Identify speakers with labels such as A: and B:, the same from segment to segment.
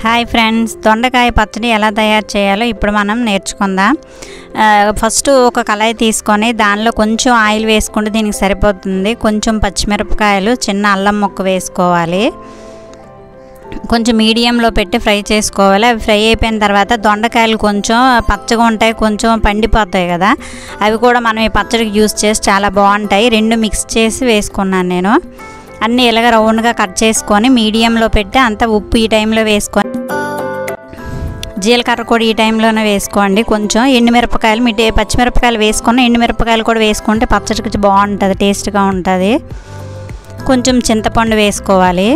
A: hi friends దొండకాయ పచ్చడి ఎలా తయారు చేయాలో ఇప్పుడు మనం నేర్చుకుందాం ఆ, ఫస్ట్ ఒక కళాయి తీసుకొని దానిలో కొంచెం ఆయిల్ వేసుకుంటే దీనికి సరిపోతుంది కొంచెం పచ్చిమిరపకాయలు చిన్న అల్లం ముక్క వేసుకోవాలి కొంచెం మీడియంలో పెట్టి ఫ్రై చేసుకోవాలి అవి ఫ్రై అయిపోయిన తర్వాత దొండకాయలు కొంచెం పచ్చగా ఉంటాయి కొంచెం పండిపోతాయి కదా అవి కూడా మనం ఈ పచ్చడికి యూస్ చేసి చాలా బాగుంటాయి రెండు మిక్స్ చేసి వేసుకున్నాను నేను అన్నీ ఇలాగ రౌండ్గా కట్ చేసుకొని మీడియంలో పెట్టి అంత ఉప్పు ఈ టైంలో వేసుకొని జీలకర్ర కూడా ఈ టైంలోనే వేసుకోండి కొంచెం ఎండుమిరపకాయలు మీ టే- పచ్చిమిరపకాయలు వేసుకొని ఎండుమిరపకాయలు కూడా వేసుకుంటే పచ్చడికి బాగుంటుంది టేస్ట్గా ఉంటుంది కొంచెం చింతపండు వేసుకోవాలి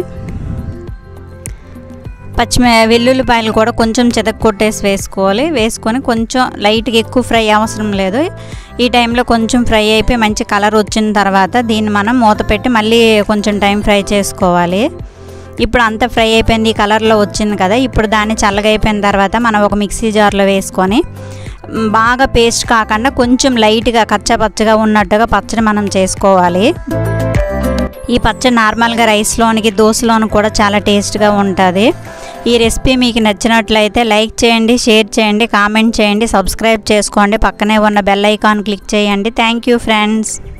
A: పచ్చిమి వెల్లుల్లిపాయలు కూడా కొంచెం చితక కొట్టేసి వేసుకోవాలి వేసుకొని కొంచెం లైట్గా ఎక్కువ ఫ్రై అవసరం లేదు ఈ టైంలో కొంచెం ఫ్రై అయిపోయి మంచి కలర్ వచ్చిన తర్వాత దీన్ని మనం మూత పెట్టి మళ్ళీ కొంచెం టైం ఫ్రై చేసుకోవాలి ఇప్పుడు అంతా ఫ్రై అయిపోయింది ఈ కలర్లో వచ్చింది కదా ఇప్పుడు దాన్ని చల్లగా అయిపోయిన తర్వాత మనం ఒక మిక్సీ జార్లో వేసుకొని మ్, బాగా పేస్ట్ కాకుండా కొంచెం లైట్గా కచ్చపచ్చగా ఉన్నట్టుగా పచ్చడి మనం చేసుకోవాలి ఈ పచ్చడి నార్మల్గా రైస్లోనికి దోశలోని కూడా చాలా టేస్ట్గా ఉంటుంది ఈ రెసిపీ మీకు నచ్చినట్లయితే లైక్ చేయండి షేర్ చేయండి కామెంట్ చేయండి సబ్స్క్రైబ్ చేసుకోండి పక్కనే ఉన్న బెల్ ఐకాన్ క్లిక్ చేయండి థ్యాంక్ యూ ఫ్రెండ్స్